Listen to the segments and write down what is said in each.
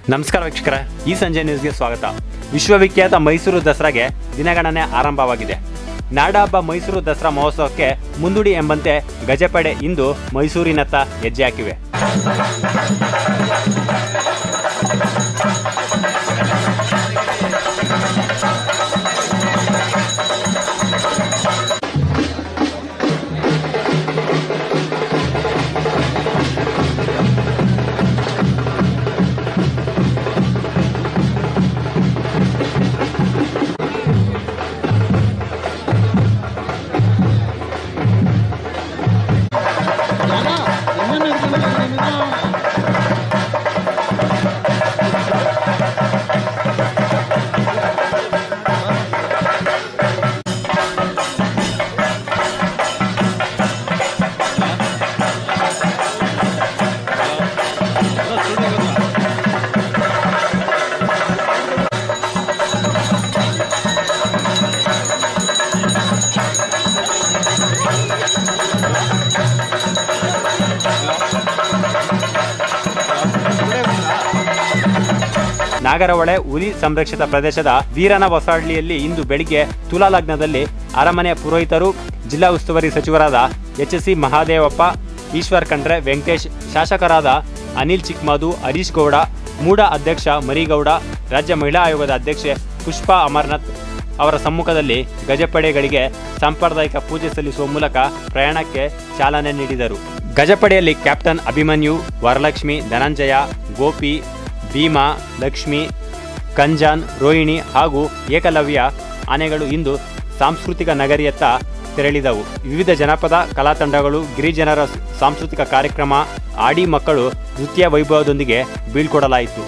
ನಮಸ್ಕಾರ ವೀಕ್ಷಕರೇ ಈ ಸಂಜೆ ನ್ಯೂಸ್ಗೆ ಸ್ವಾಗತ ವಿಶ್ವವಿಖ್ಯಾತ ಮೈಸೂರು ದಸರಾಗೆ ದಿನಗಣನೆ ಆರಂಭವಾಗಿದೆ ನಾಡಹಬ್ಬ ಮೈಸೂರು ದಸರಾ ಮಹೋತ್ಸವಕ್ಕೆ ಮುಂದೂಡಿ ಎಂಬಂತೆ ಗಜಪಡೆ ಇಂದು ಮೈಸೂರಿನತ್ತ ಹೆಜ್ಜೆ ಹಾಕಿವೆ ನಾಗರಹೊಳೆ ಹುಲಿ ಸಂರಕ್ಷಿತ ಪ್ರದೇಶದ ವೀರನ ಹೊಸಹಳ್ಳಿಯಲ್ಲಿ ಇಂದು ಬೆಳಿಗ್ಗೆ ತುಲಾ ಲಗ್ನದಲ್ಲಿ ಅರಮನೆ ಪುರೋಹಿತರು ಜಿಲ್ಲಾ ಉಸ್ತುವಾರಿ ಸಚಿವರಾದ ಎಚ್ ಸಿ ಮಹಾದೇವಪ್ಪ ಈಶ್ವರ್ ಖಂಡ್ರೆ ವೆಂಕಟೇಶ್ ಶಾಸಕರಾದ ಅನಿಲ್ ಚಿಕ್ಮಾದು ಹರೀಶ್ ಗೌಡ ಮೂಡ ಅಧ್ಯಕ್ಷ ಮರಿಗೌಡ ರಾಜ್ಯ ಮಹಿಳಾ ಆಯೋಗದ ಅಧ್ಯಕ್ಷೆ ಪುಷ್ಪಾ ಅಮರ್ನಾಥ್ ಅವರ ಸಮ್ಮುಖದಲ್ಲಿ ಗಜಪಡೆಗಳಿಗೆ ಸಾಂಪ್ರದಾಯಿಕ ಪೂಜೆ ಸಲ್ಲಿಸುವ ಮೂಲಕ ಪ್ರಯಾಣಕ್ಕೆ ಚಾಲನೆ ನೀಡಿದರು ಗಜಪಡೆಯಲ್ಲಿ ಕ್ಯಾಪ್ಟನ್ ಅಭಿಮನ್ಯು ವರಲಕ್ಷ್ಮಿ ಧನಂಜಯ ಗೋಪಿ ಭೀಮಾ ಲಕ್ಷ್ಮಿ ಕಂಜಾನ್ ರೋಹಿಣಿ ಹಾಗೂ ಏಕಲವ್ಯ ಆನೆಗಳು ಇಂದು ಸಾಂಸ್ಕೃತಿಕ ನಗರಿಯತ್ತ ತೆರಳಿದವು ವಿವಿಧ ಜನಪದ ಕಲಾ ತಂಡಗಳು ಗಿರಿಜನರ ಸಾಂಸ್ಕೃತಿಕ ಕಾರ್ಯಕ್ರಮ ಆಡಿ ಮಕ್ಕಳು ನೃತ್ಯ ವೈಭವದೊಂದಿಗೆ ಬೀಳ್ಕೊಡಲಾಯಿತು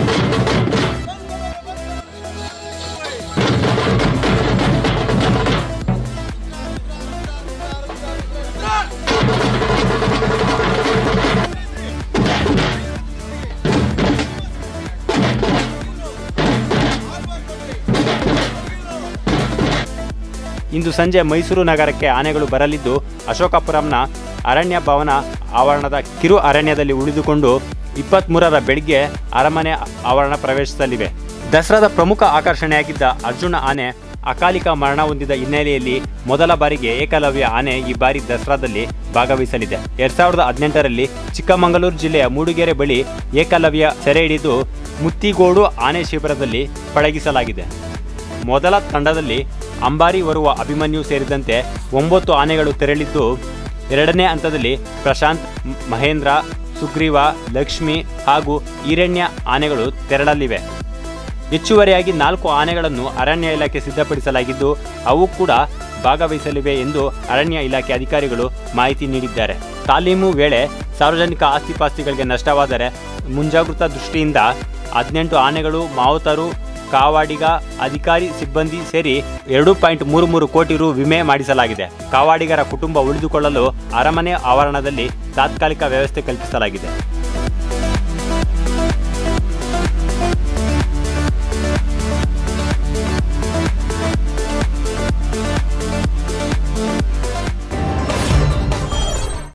ಇಂದು ಸಂಜೆ ಮೈಸೂರು ನಗರಕ್ಕೆ ಆನೆಗಳು ಬರಲಿದ್ದು ಅಶೋಕಪುರಂನ ಅರಣ್ಯ ಭವನ ಆವರಣದ ಕಿರು ಅರಣ್ಯದಲ್ಲಿ ಉಳಿದುಕೊಂಡು ಇಪ್ಪತ್ತ್ಮೂರರ ಬೆಳಿಗ್ಗೆ ಅರಮನೆ ಆವರಣ ಪ್ರವೇಶಿಸಲಿವೆ ದಸರಾದ ಪ್ರಮುಖ ಆಕರ್ಷಣೆಯಾಗಿದ್ದ ಅರ್ಜುನ ಆನೆ ಅಕಾಲಿಕ ಮರಣ ಹೊಂದಿದ ಹಿನ್ನೆಲೆಯಲ್ಲಿ ಮೊದಲ ಬಾರಿಗೆ ಏಕಲವ್ಯ ಆನೆ ಈ ಬಾರಿ ದಸರಾದಲ್ಲಿ ಭಾಗವಹಿಸಲಿದೆ ಎರಡ್ ಸಾವಿರದ ಹದಿನೆಂಟರಲ್ಲಿ ಚಿಕ್ಕಮಗಳೂರು ಜಿಲ್ಲೆಯ ಮೂಡಿಗೆರೆ ಬಳಿ ಏಕಲವ್ಯ ಸೆರೆ ಹಿಡಿದು ಮುತ್ತಿಗೋಡು ಆನೆ ಶಿಬಿರದಲ್ಲಿ ಪಳಗಿಸಲಾಗಿದೆ ಮೊದಲ ತಂಡದಲ್ಲಿ ಅಂಬಾರಿ ಬರುವ ಅಭಿಮನ್ಯು ಸೇರಿದಂತೆ ಒಂಬತ್ತು ಆನೆಗಳು ತೆರಳಿದ್ದು ಎರಡನೇ ಹಂತದಲ್ಲಿ ಪ್ರಶಾಂತ್ ಮ್- ಮಹೇಂದ್ರ ಸುಗ್ರೀವ ಲಕ್ಷ್ಮಿ ಹಾಗೂ ಈರಣ್ಯ ಆನೆಗಳು ತೆರಳಲಿವೆ ಹೆಚ್ಚುವರಿಯಾಗಿ ನಾಲ್ಕು ಆನೆಗಳನ್ನು ಅರಣ್ಯ ಇಲಾಖೆ ಸಿದ್ಧಪಡಿಸಲಾಗಿದ್ದು ಅವು ಕೂಡ ಭಾಗವಹಿಸಲಿವೆ ಎಂದು ಅರಣ್ಯ ಇಲಾಖೆ ಅಧಿಕಾರಿಗಳು ಮಾಹಿತಿ ನೀಡಿದ್ದಾರೆ ತಾಲೀಮು ವೇಳೆ ಸಾರ್ವಜನಿಕ ಆಸ್ತಿಪಾಸ್ತಿಗಳಿಗೆ ನಷ್ಟವಾದರೆ ಮುಂಜಾಗೃತಾ ದೃಷ್ಟಿಯಿಂದ ಹದಿನೆಂಟು ಆನೆಗಳು ಮಾವುತರು ಕಾವಾಡಿಗ ಅಧಿಕಾರಿ ಸಿಬ್ಬಂದಿ ಸೇರಿ ಎರಡು ಪಾಯಿಂಟ್ ಮೂರು ಮೂರು ಕೋಟಿ ರು ವಿಮೆ ಮಾಡಿಸಲಾಗಿದೆ ಕಾವಾಡಿಗರ ಕುಟುಂಬ ಉಳಿದುಕೊಳ್ಳಲು ಅರಮನೆ ಆವರಣದಲ್ಲಿ ತಾತ್ಕಾಲಿಕ ವ್ಯವಸ್ಥೆ ಕಲ್ಪಿಸಲಾಗಿದೆ